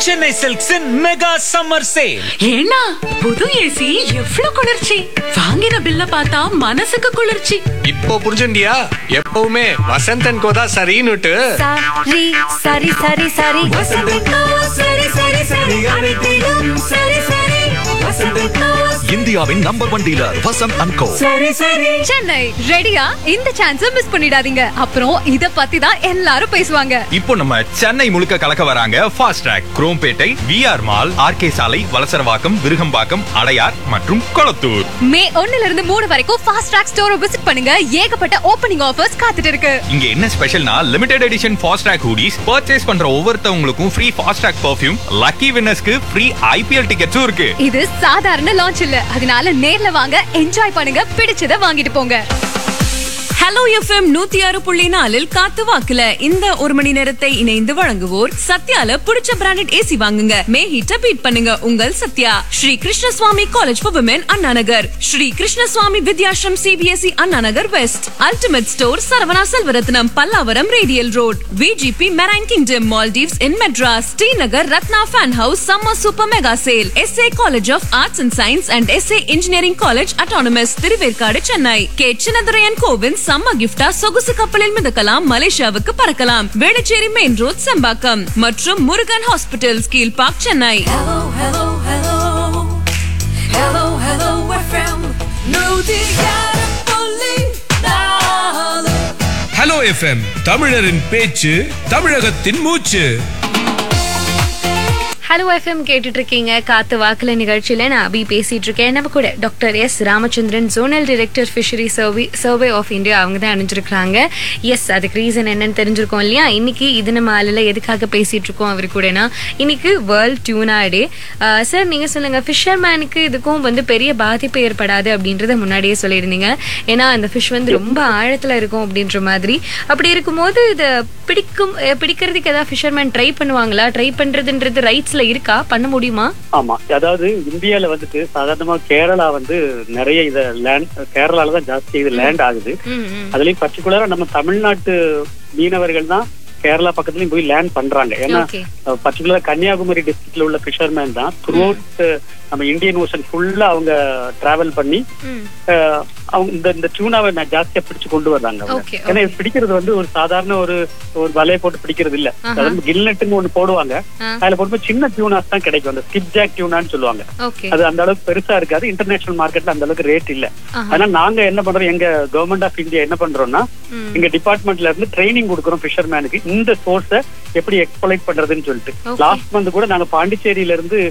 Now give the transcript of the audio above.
சென்னை சில்க்ஸின் mega summer sale ஏன்னா புது ஏசி எவ்வளவு குளிர்ச்சி வாங்கின பில்ல பார்த்தா மனசுக்கு குளிர்ச்சி இப்போ புரிஞ்சுண்டியா எப்பவுமே வசந்தன் கோதா சரின்னுட்டு சரி சரி சரி சரி வசந்தக்கா சரி சரி சரி அனைத்திலும் சரி சரி வசந்தக்கா இந்தியாவின் number one dealer Vasanth and co சரி சரி சென்னை ரெடியா இந்த சான்ஸ மிஸ் பண்ணிடாதீங்க அப்புறம் இத பத்தி தான் எல்லாரும் பேசுவாங்க இப்போ நம்ம சென்னை முழுக்க கலக்க வராங்க fast track Chromepet VR mall RK சாலை வலசரவாக்கம் விருகம்பாக்கம் அடையார் மற்றும் கொளத்தூர் மே ஒண்ணுல இருந்து மூணு வரைக்கும் ஃபாஸ்ட் ட்ராக் ஸ்டோரை விசிட் பண்ணுங்க ஏகப்பட்ட ஓப்பனிங் ஆஃபர்ஸ் காத்துட்டு இருக்கு இங்க என்ன ஸ்பெஷல்னா limited edition fast track hoodies purchase பண்ற ஒவ்வொருத்தவங்களுக்கும் free fast track perfume lucky வின்னர்ஸ்க்கு ஃப்ரீ ஐபிஎல் டிக்கெட்ஸும் இருக்கு இது சாதாரண லான்ச் இல்ல அதனால நேர்ல வாங்க என்ஜாய் பண்ணுங்க பிடிச்சத வாங்கிட்டு போங்க ஹலோ எஃப்எம் நூத்தி ஆறு புள்ளி நாலில் காத்து வாக்குல இந்த ஒரு மணி நேரத்தை இணைந்து வழங்குவோர் சத்யால பிடிச்ச பிராண்டட் ஏசி வாங்குங்க மே ஹீட்ட பீட் பண்ணுங்க உங்கள் Sathya Sri Krishnaswamy college for women Anna Nagar Sri Krishnaswamy Vidyashram CBSE Anna Nagar west ultimate store Saravana Selvarathnam Pallavaram radial road VGP marine kingdom Maldives in Madras Srinagar Rathna fan house summer super mega sale SA college of arts and science and SA engineering college autonomous Thiruverkadu Chennai K Chinnadurayan Govind சம்ம கிஃப்டா சொகுசு கப்பலில் மிதக்கலாம் மலேசியாவுக்கு பறக்கலாம் Velachery main road Chembakkam மற்றும் Murugan hospital Kilpauk Chennai Hello, hello, hello. Hello, hello, FM. நூத்தியாறு புள்ளி நாலு. ஹலோ எஃப்எம் தமிழரின் பேச்சு தமிழகத்தின் மூச்சு ஹலோ எஃப்எம் கேட்டுட்டு இருக்கீங்க காத்து வாக்குல நிகழ்ச்சியில நான் அபி பேசிட்டு இருக்கேன் நம்ம கூட doctor S Ramachandran zonal director fishery survey survey of India அவங்க தான் அணிஞ்சிருக்காங்க எஸ் அதுக்கு ரீசன் என்னன்னு தெரிஞ்சிருக்கோம் இல்லையா இன்னைக்கு இது நம்ம ஆளில் எதுக்காக பேசிட்டு இருக்கோம் அவர் கூடனா இன்னைக்கு வேர்ல்ட் டியூனா டே சார் நீங்க சொல்லுங்க ஃபிஷர்மேனுக்கு இதுக்கும் வந்து பெரிய பாதிப்பு ஏற்படாது அப்படின்றத முன்னாடியே சொல்லியிருந்தீங்க ஏன்னா அந்த ஃபிஷ் வந்து ரொம்ப ஆழத்துல இருக்கும் அப்படின்ற மாதிரி அப்படி இருக்கும்போது இதை பிடிக்கும் அஹ் பிடிக்கிறதுக்கு ஏதாவது ஃபிஷர்மேன் ட்ரை பண்ணுவாங்களா ட்ரை பண்றதுன்றது ரைட்ஸ்ல இருக்கா பண்ண முடியுமா ஆமா அதாவது இந்தியால வந்துட்டு சாதாரணமா கேரளா வந்து நிறைய இத லேண்ட் கேரளால தான் ஜாஸ்தி இது லேண்ட் ஆகுது ம், ம். அதுலயும் பர்டிகுலரா நம்ம தமிழ்நாட்டு மீனவர்கள் தான் கேரளா பக்கத்துலயும் போய் லேண்ட் பண்றாங்க ஏன்னா Okay. பர்டிகுலரா கன்னியாகுமரி டிஸ்ட்ரிக்ட்ல உள்ள ஃபிஷர்மேன் தான் த்ரூ அவுட் நம்ம இந்தியன் ஓஷன் ஃபுல்லா அவங்க டிராவல் பண்ணி ம். அஹ், அவங்க இந்த இந்த டியூனாவை நான் ஜாஸ்தியா பிடிச்சு கொண்டு வர்றாங்க அவங்க. Okay, ஏன்னா இது பிடிக்கிறது வந்து ஒரு சாதாரண ஒரு ஒரு வலையை போட்டு பிடிக்கிறது இல்ல அதாவது கில்நட்டுன்னு ஒண்ணு போடுவாங்க ஆ. அதுல போடும்போது சின்ன டியூனாஸ் தான் கிடைக்கும் அந்த ஸ்கிப் ஜாக் டியூனான்னு சொல்லுவாங்க ஓகே அது அந்த அளவுக்கு பெருசா இருக்காது இன்டர்நேஷனல் மார்க்கெட்ல அந்த அளவுக்கு ரேட் இல்ல ஆஹா. ஆனா நாங்க என்ன பண்றோம் எங்க கவர்மெண்ட் ஆஃப் இந்தியா என்ன பண்றோம்னா ம். எங்க டிபார்ட்மெண்ட்ல இருந்து ட்ரைனிங் கொடுக்குறோம் ஃபிஷர்மேனுக்கு இந்த சோர்ஸ எப்படி எக்ஸ்பிளைட் பண்றதுன்னு சொல்லிட்டு Okay. லாஸ்ட் மந்த் கூட நாங்க பாண்டிச்சேரியில இருந்து